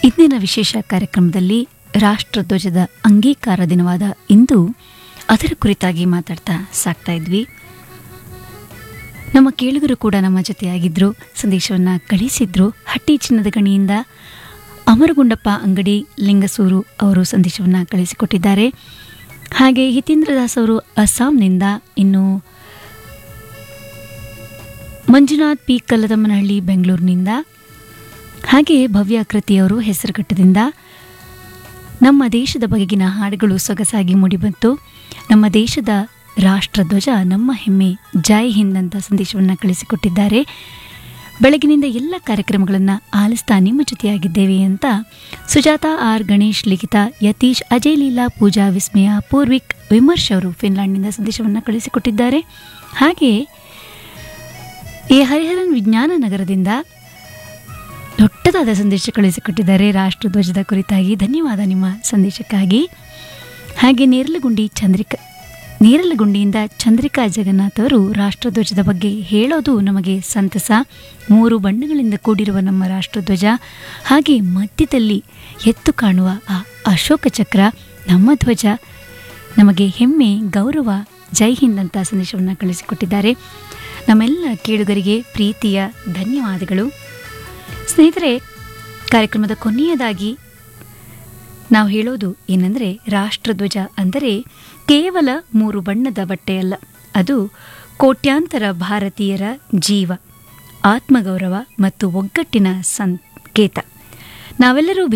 ಇಂದಿನ ವಿಶೇಷ ಕಾರ್ಯಕ್ರಮದಲ್ಲಿ ರಾಷ್ಟ್ರಧ್ವಜದ ಅಂಗೀಕಾರ ದಿನವಾದ ಇಂದು ಅದರ ಕುರಿತಾಗಿ ಮಾತಾಡ್ತಾ ಸಾಕ್ತಾ ಇದ್ವಿ ನಮ್ಮ ಕೇಳುಗರು ಕೂಡ ನಮ್ಮ ಜೊತೆಯಾಗಿದ್ರು ಸಂದೇಶವನ್ನ ಕಳಿಸಿದ್ರು ಹಟ್ಟಿ ಚಿನ್ನದ ಗಣಿಯಿಂದ ಅಮರಗುಂಡಪ್ಪ ಅಂಗಡಿ ಲಿಂಗಸೂರು ಅವರು ಸಂದೇಶವನ್ನ ಕಳಿಸಿಕೊಟ್ಟಿದ್ದಾರೆ ಹಾಗೆ ಹಿತೇಂದ್ರ ದಾಸ್ ಅವರು ಅಸ್ಸಾಂನಿಂದ ಇನ್ನು ಮಂಜುನಾಥ್ ಪಿ ಕಲ್ಲದಮ್ಮನಹಳ್ಳಿ ಬೆಂಗಳೂರಿನಿಂದ ಹಾಗೆ ಭವ್ಯ ಕೃತಿಯವರು ಹೆಸರುಘಟ್ಟದಿಂದ ನಮ್ಮ ದೇಶದ ಬಗೆಗಿನ ಹಾಡುಗಳು ಸೊಗಸಾಗಿ ಮೂಡಿಬಂತು ನಮ್ಮ ದೇಶದ ರಾಷ್ಟ್ರಧ್ವಜ ನಮ್ಮ ಹೆಮ್ಮೆ ಜೈ ಹಿಂದ್ ಅಂತ ಸಂದೇಶವನ್ನು ಕಳಿಸಿಕೊಟ್ಟಿದ್ದಾರೆ ಬೆಳಗಿನಿಂದ ಎಲ್ಲ ಕಾರ್ಯಕ್ರಮಗಳನ್ನು ಆಲಿಸ್ತಾ ನಿಮ್ಮ ಜೊತೆಯಾಗಿದ್ದೇವೆ ಅಂತ ಸುಜಾತ ಆರ್ ಗಣೇಶ್ ಲಿಖಿತ ಯತೀಶ್ ಅಜಯ್ ಲೀಲಾ ಪೂಜಾ ವಿಸ್ಮಯ ಪೂರ್ವಿಕ್ ವಿಮರ್ಶ್ ಅವರು ಫಿನ್ಲ್ಯಾಂಡ್ನಿಂದ ಸಂದೇಶವನ್ನು ಕಳಿಸಿಕೊಟ್ಟಿದ್ದಾರೆ ಹಾಗೆ ಎ ಹರಿಹರನ್ ವಿಜ್ಞಾನ ನಗರದಿಂದ ದೊಡ್ಡದಾದ ಸಂದೇಶ ಕಳಿಸಿಕೊಟ್ಟಿದ್ದಾರೆ ರಾಷ್ಟ್ರಧ್ವಜದ ಕುರಿತಾಗಿ ಧನ್ಯವಾದ ನಿಮ್ಮ ಸಂದೇಶಕ್ಕಾಗಿ ಹಾಗೆ ನೇರಲಗುಂಡಿ ಚಂದ್ರಿಕಾ ನೇರಲಗುಂಡಿಯಿಂದ ಚಂದ್ರಿಕಾ ಜಗನ್ನಾಥ್ ಅವರು ರಾಷ್ಟ್ರಧ್ವಜದ ಬಗ್ಗೆ ಹೇಳೋದು ನಮಗೆ ಸಂತಸ ಮೂರು ಬಣ್ಣಗಳಿಂದ ಕೂಡಿರುವ ನಮ್ಮ ರಾಷ್ಟ್ರಧ್ವಜ ಹಾಗೆ ಮಧ್ಯದಲ್ಲಿ ಎತ್ತು ಕಾಣುವ ಆ ಅಶೋಕ ಚಕ್ರ ನಮ್ಮ ಧ್ವಜ ನಮಗೆ ಹೆಮ್ಮೆ ಗೌರವ ಜೈ ಹಿಂದ್ ಅಂತ ಸಂದೇಶವನ್ನು ಕಳಿಸಿಕೊಟ್ಟಿದ್ದಾರೆ ನಮ್ಮೆಲ್ಲ ಕೇಳುಗರಿಗೆ ಪ್ರೀತಿಯ ಧನ್ಯವಾದಗಳು ಸ್ನೇಹಿತರೆ ಕಾರ್ಯಕ್ರಮದ ಕೊನೆಯದಾಗಿ ನಾವು ಹೇಳೋದು ಏನಂದರೆ ರಾಷ್ಟ್ರಧ್ವಜ ಅಂದರೆ ಕೇವಲ ಮೂರು ಬಣ್ಣದ ಬಟ್ಟೆಯಲ್ಲ ಅದು ಕೋಟ್ಯಾಂತರ ಭಾರತೀಯರ ಜೀವ ಆತ್ಮಗೌರವ ಮತ್ತು ಒಗ್ಗಟ್ಟಿನ ಸಂಕೇತ ನಾವೆಲ್ಲರೂ